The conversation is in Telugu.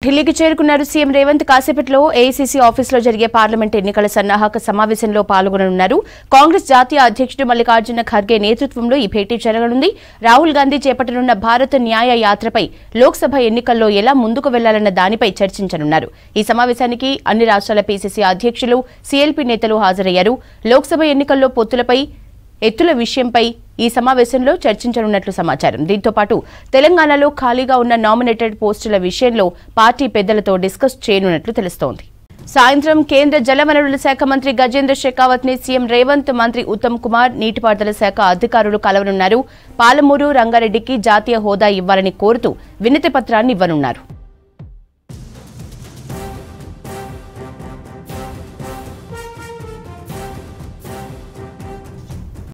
ఢిల్లీకి చేరుకున్నారు సీఎం రేవంత్ కాసేపట్లో ఏఐసీసీ ఆఫీసులో జరిగే పార్లమెంట్ ఎన్నికల సన్నాహక సమావేశంలో పాల్గొననున్నారు కాంగ్రెస్ జాతీయ అధ్యక్షుడు మల్లికార్జున ఖర్గే నేతృత్వంలో ఈ భేటీ జరగనుంది రాహుల్ గాంధీ చేపట్టనున్న భారత న్యాయ యాత్రపై లోక్సభ ఎన్నికల్లో ఎలా ముందుకు వెళ్లాలన్న దానిపై చర్చించనున్నారు ఈ సమావేశానికి అన్ని రాష్ట్రాల పీసీసీ అధ్యక్షులు సీఎల్పీ నేతలు హాజరయ్యారు లోక్సభ ఎన్నికల్లో పొత్తులపై ఎత్తుల విషయంపై ఈ సమావేశంలో చర్చించనున్నట్లు సమాచారం దీంతో పాటు తెలంగాణలో ఖాళీగా ఉన్న నామినేటెడ్ పోస్టుల విషయంలో పార్టీ పెద్దలతో డిస్కస్ చేయనున్నట్లు తెలుస్తోంది సాయంత్రం కేంద్ర జలవనరుల శాఖ మంత్రి గజేంద్ర షెకావత్ ని సీఎం రేవంత్ మంత్రి ఉత్తమ్ కుమార్ నీటిపారుదల శాఖ అధికారులు కలవనున్నారు పాలమూరు రంగారెడ్డికి జాతీయ హోదా ఇవ్వాలని కోరుతూ వినతి పత్రాన్ని ఇవ్వనున్నారు